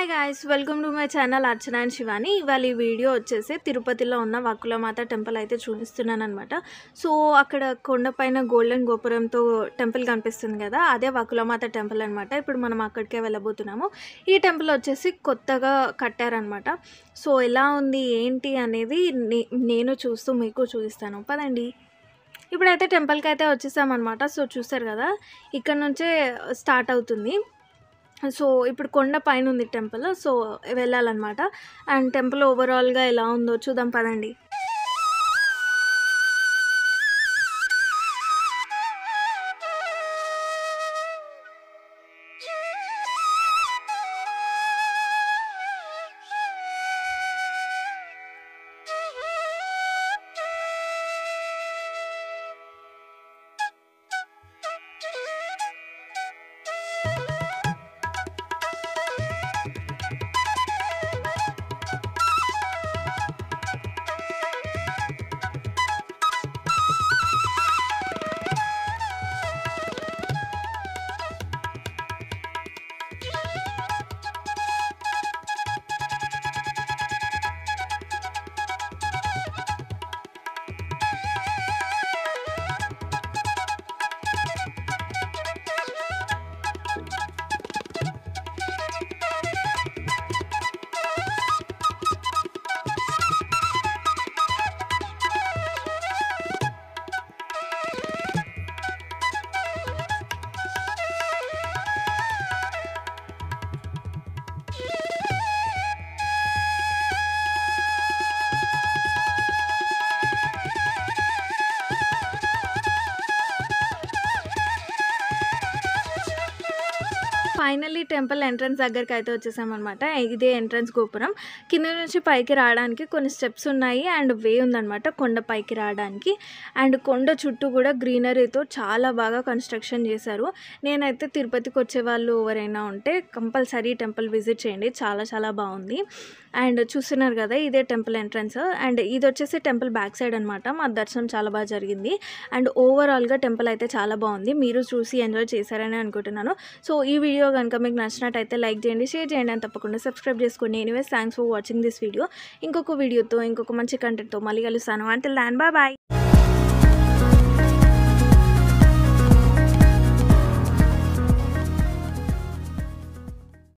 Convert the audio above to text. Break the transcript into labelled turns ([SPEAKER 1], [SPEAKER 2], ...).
[SPEAKER 1] hi guys welcome to my channel Archana and Shivani ఇవాళ ఈ video వచ్చేసి తిరుపతిలో ఉన్న వకులమాత టెంపుల్ అయితే చూపిస్తున్నాను అనమాట సో అక్కడ కొండపైన గోల్డెన్ గోపురంతో టెంపుల్ కనిపిస్తుంది కదా అదే వకులమాత టెంపుల్ అనమాట ఇప్పుడు మనం అక్కడికే వెళ్ళబోతున్నాము ఈ టెంపుల్ వచ్చేసి కొత్తగా కట్టారనమాట సో ఎలా ఉంది ఏంటి అనేది నే- నేను చూస్తూ మీకు చూపిస్తాను పదండి ఇప్పుడైతే టెంపుల్కి అయితే వచ్చేసామన్నమాట సో చూస్తారు కదా ఇక్కడ నుంచే స్టార్ట్ అవుతుంది సో ఇప్పుడు కొండ పైన ఉంది టెంపుల్ సో వెళ్ళాలన్నమాట అండ్ టెంపుల్ ఓవరాల్గా ఎలా ఉందో చూద్దాం పదండి ఫైనల్లీ టెంపుల్ ఎంట్రన్స్ దగ్గరికి అయితే వచ్చేసామన్నమాట ఇదే ఎంట్రన్స్ గోపురం కింద నుంచి పైకి రావడానికి కొన్ని స్టెప్స్ ఉన్నాయి అండ్ వే ఉందన్నమాట కొండ పైకి రావడానికి అండ్ కొండ చుట్టూ కూడా గ్రీనరీతో చాలా బాగా కన్స్ట్రక్షన్ చేశారు నేనైతే తిరుపతికి వచ్చే వాళ్ళు ఎవరైనా ఉంటే కంపల్సరీ టెంపుల్ విజిట్ చేయండి చాలా చాలా బాగుంది అండ్ చూస్తున్నారు కదా ఇదే టెంపుల్ ఎంట్రన్స్ అండ్ ఇది వచ్చేసి టెంపుల్ బ్యాక్ సైడ్ అనమాట మా దర్శనం చాలా బాగా జరిగింది అండ్ ఓవరాల్గా టెంపుల్ అయితే చాలా బాగుంది మీరు చూసి ఎంజాయ్ చేశారని అనుకుంటున్నాను సో ఈ వీడియో కనుక మీకు నచ్చినట్టయితే లైక్ చేయండి షేర్ చేయండి అని తప్పకుండా సబ్స్క్రైబ్ చేసుకోండి anyways thanks for watching this video ఇంకొక వీడియోతో ఇంకొక మంచి కంటెంట్తో మళ్ళీ కలుస్తాను అంటే ల్యాండ్ బాయ్ బాయ్